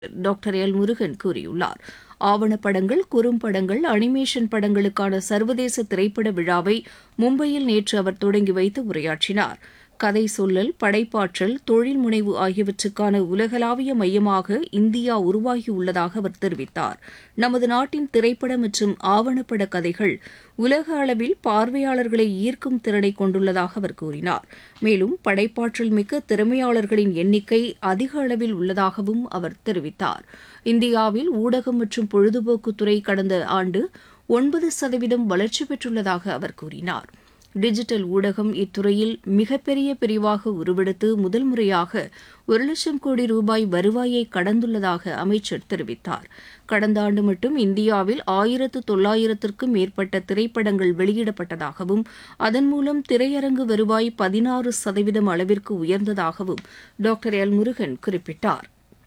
doctor L Murugan கூறியுள்ளார் ஆவணப்படங்கள் குறும்படங்கள் animation படங்களுக்கான சர்வதேச திரைப்பட விழாவை மும்பையில் நேற்று அவர் தொடங்கி வைத்து உரையாற்றினார் கதை சொல்லல் படைப்பாற்றல் தொழில் முனைவு ஆகியவற்றுக்கான உலகளாவிய மையமாக இந்தியா உருவாகியுள்ளதாக அவர் தெரிவித்தார் நமது நாட்டின் திரைப்பட மற்றும் ஆவணப்பட கதைகள் உலக அளவில் பார்வையாளர்களை ஈர்க்கும் திறனை கொண்டுள்ளதாக அவர் கூறினார் மேலும் படைப்பாற்றல் மிக்க திறமையாளர்களின் எண்ணிக்கை அதிக அளவில் உள்ளதாகவும் அவர் தெரிவித்தார் இந்தியாவில் ஊடகம் மற்றும் பொழுதுபோக்குத்துறை கடந்த ஆண்டு ஒன்பது சதவீதம் வளர்ச்சி பெற்றுள்ளதாக அவர் கூறினார் டிஜிட்டல் ஊடகம் இத்துறையில் மிகப்பெரிய பிரிவாக உருவெடுத்து முதல் முறையாக ஒரு லட்சம் கோடி ரூபாய் வருவாயை கடந்துள்ளதாக அமைச்சர் தெரிவித்தார் கடந்த ஆண்டு மட்டும் இந்தியாவில் ஆயிரத்து தொள்ளாயிரத்திற்கும் மேற்பட்ட திரைப்படங்கள் வெளியிடப்பட்டதாகவும் அதன் மூலம் திரையரங்கு வருவாய் பதினாறு சதவீதம் அளவிற்கு உயர்ந்ததாகவும் டாக்டர் எல் முருகன் குறிப்பிட்டார்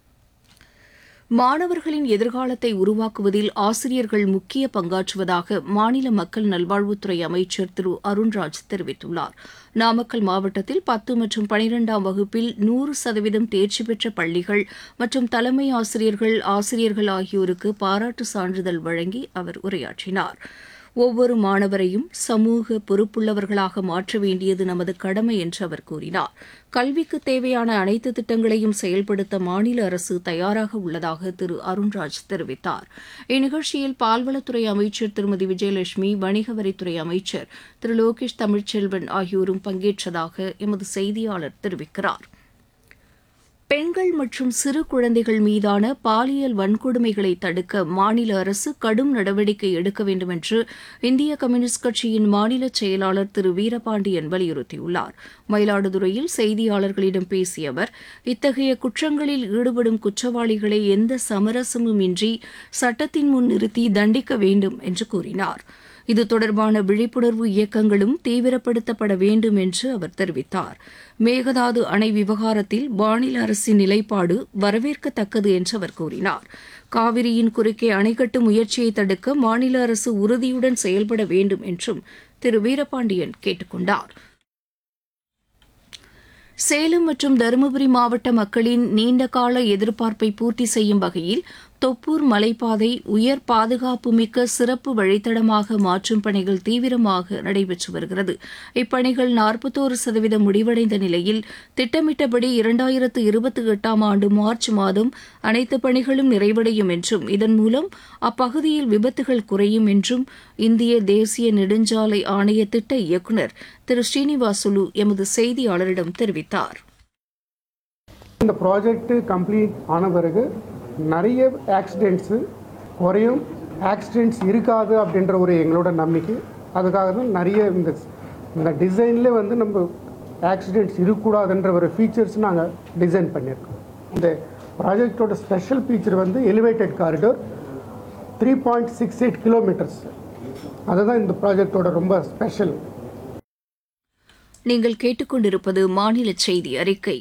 மாணவர்களின் எதிர்காலத்தை உருவாக்குவதில் ஆசிரியர்கள் முக்கிய பங்காற்றுவதாக மாநில மக்கள் நல்வாழ்வுத்துறை அமைச்சர் திரு அருண்ராஜ் தெரிவித்துள்ளார் நாமக்கல் மாவட்டத்தில் பத்து மற்றும் பனிரெண்டாம் வகுப்பில் நூறு சதவீதம் தேர்ச்சி பெற்ற பள்ளிகள் மற்றும் தலைமை ஆசிரியர்கள் ஆசிரியர்கள் ஆகியோருக்கு பாராட்டு சான்றிதழ் வழங்கி அவர் உரையாற்றினார் ஒவ்வொரு மாணவரையும் சமூக பொறுப்புள்ளவர்களாக மாற்ற வேண்டியது நமது கடமை என்று அவர் கூறினார் கல்விக்கு தேவையான அனைத்து திட்டங்களையும் செயல்படுத்த மாநில அரசு தயாராக உள்ளதாக திரு அருண்ராஜ் தெரிவித்தார் இந்நிகழ்ச்சியில் பால்வளத்துறை அமைச்சர் திருமதி விஜயலட்சுமி வணிக வரித்துறை அமைச்சர் திரு லோகேஷ் தமிழ்ச்செல்வன் ஆகியோரும் பங்கேற்றதாக எமது செய்தியாளர் தெரிவிக்கிறார் பெண்கள் மற்றும் சிறு குழந்தைகள் மீதான பாலியல் வன்கொடுமைகளை தடுக்க மாநில அரசு கடும் நடவடிக்கை எடுக்க வேண்டும் என்று இந்திய கம்யூனிஸ்ட் கட்சியின் மாநில செயலாளர் திரு வீரபாண்டியன் வலியுறுத்தியுள்ளார் மயிலாடுதுறையில் செய்தியாளர்களிடம் பேசிய அவர் இத்தகைய குற்றங்களில் ஈடுபடும் குற்றவாளிகளை எந்த சமரசமும் இன்றி சட்டத்தின் முன் நிறுத்தி தண்டிக்க வேண்டும் என்று கூறினார் இது தொடர்பான விழிப்புணர்வு இயக்கங்களும் தீவிரப்படுத்தப்பட வேண்டும் என்று அவர் தெரிவித்தார் மேகதாது அணை விவகாரத்தில் மாநில அரசின் நிலைப்பாடு வரவேற்கத்தக்கது என்று அவர் கூறினார் காவிரியின் குறுக்கே அணை கட்டும் முயற்சியை தடுக்க மாநில அரசு உறுதியுடன் செயல்பட வேண்டும் என்றும் திரு வீரபாண்டியன் கேட்டுக் கொண்டார் சேலம் மற்றும் தருமபுரி மாவட்ட மக்களின் நீண்டகால எதிர்பார்ப்பை பூர்த்தி செய்யும் வகையில் தொப்பூர் மலைப்பாதை உயர் பாதுகாப்பு மிக்க சிறப்பு வழித்தடமாக மாற்றும் பணிகள் தீவிரமாக நடைபெற்று வருகிறது இப்பணிகள் நாற்பத்தோரு சதவீதம் முடிவடைந்த நிலையில் திட்டமிட்டபடி இரண்டாயிரத்து இருபத்தி எட்டாம் ஆண்டு மார்ச் மாதம் அனைத்து பணிகளும் நிறைவடையும் என்றும் இதன் மூலம் அப்பகுதியில் விபத்துகள் குறையும் என்றும் இந்திய தேசிய நெடுஞ்சாலை ஆணைய திட்ட இயக்குநர் திரு ஸ்ரீனிவாசுலு எமது செய்தியாளரிடம் தெரிவித்தார் இந்த ப்ராஜெக்ட் கம்ப்ளீட் ஆன பிறகு நிறைய ஆக்சிடெண்ட்ஸு குறையும் ஆக்சிடெண்ட்ஸ் இருக்காது அப்படின்ற ஒரு எங்களோட நம்பிக்கை அதுக்காக தான் நிறைய இந்த இந்த டிசைன்லேயே வந்து நம்ம ஆக்சிடெண்ட்ஸ் இருக்கக்கூடாதுன்ற ஒரு ஃபீச்சர்ஸ் நாங்கள் டிசைன் பண்ணியிருக்கோம் இந்த ப்ராஜெக்டோட ஸ்பெஷல் ஃபீச்சர் வந்து elevated corridor three point six eight kilometres அதுதான் இந்த ப்ராஜெக்டோட ரொம்ப ஸ்பெஷல் நீங்கள் கேட்டுக்கொண்டிருப்பது மாநில செய்தி அறிக்கை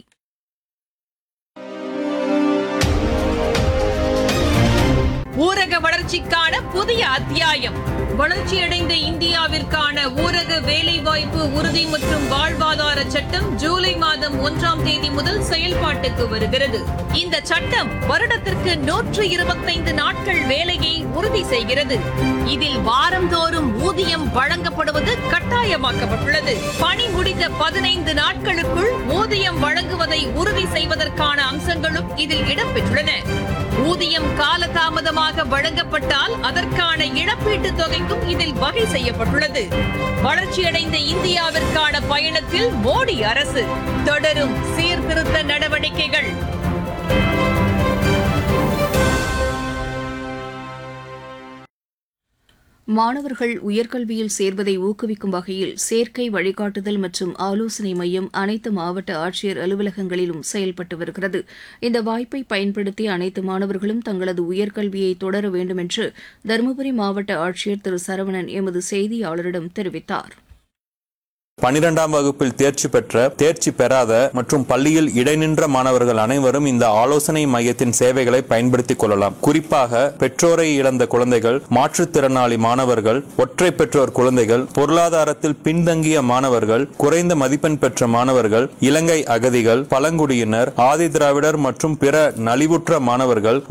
ஊரக வளர்ச்சிக்கான புதிய அத்தியாயம் வளர்ச்சியடைந்த இந்தியாவிற்கான ஊரக வேலைவாய்ப்பு உறுதி மற்றும் வாழ்வாதார சட்டம் ஜூலை மாதம் ஒன்றாம் தேதி முதல் செயல்பாட்டுக்கு வருகிறது இந்த சட்டம் வருடத்திற்கு நூற்று இருபத்தைந்து நாட்கள் வேலையை உறுதி செய்கிறது இதில் வாரந்தோறும் ஊதியம் வழங்கப்படுவது கட்டாயமாக்கப்பட்டுள்ளது பணி முடிந்த பதினைந்து நாட்களுக்குள் ஊதியம் வழங்குவதை உறுதி செய்வதற்கான அம்சங்களும் இதில் இடம்பெற்றுள்ளன ஊதியம் காலதாமதமாக வழங்கப்பட்டால் அதற்கான இழப்பீட்டுத் தொகைக்கும் இதில் வகை செய்யப்பட்டுள்ளது வளர்ச்சியடைந்த இந்தியாவிற்கான பயணத்தில் மோடி அரசு தொடரும் சீர்திருத்த நடவடிக்கைகள் மாணவர்கள் உயர்கல்வியில் சேர்வதை ஊக்குவிக்கும் வகையில் சேர்க்கை வழிகாட்டுதல் மற்றும் ஆலோசனை மையம் அனைத்து மாவட்ட ஆட்சியர் அலுவலகங்களிலும் செயல்பட்டு வருகிறது இந்த வாய்ப்பை பயன்படுத்தி அனைத்து மாணவர்களும் தங்களது உயர்கல்வியை தொடர வேண்டும் என்று தருமபுரி மாவட்ட ஆட்சியர் திரு சரவணன் எமது செய்தியாளரிடம் தெரிவித்தார் பனிரெண்டாம் வகுப்பில் தேர்ச்சி பெற்ற தேர்ச்சி பெறாத மற்றும் பள்ளியில் இடைநின்ற மாணவர்கள் அனைவரும் இந்த ஆலோசனை மையத்தின் சேவைகளை பயன்படுத்திக் கொள்ளலாம் குறிப்பாக பெற்றோரை இழந்த குழந்தைகள் மாற்றுத்திறனாளி மாணவர்கள் ஒற்றை பெற்றோர் குழந்தைகள் பொருளாதாரத்தில் பின்தங்கிய மாணவர்கள் குறைந்த மதிப்பெண் பெற்ற மாணவர்கள் இலங்கை அகதிகள் பழங்குடியினர் ஆதி திராவிடர் மற்றும் பிற நலிவுற்ற மாணவர்கள்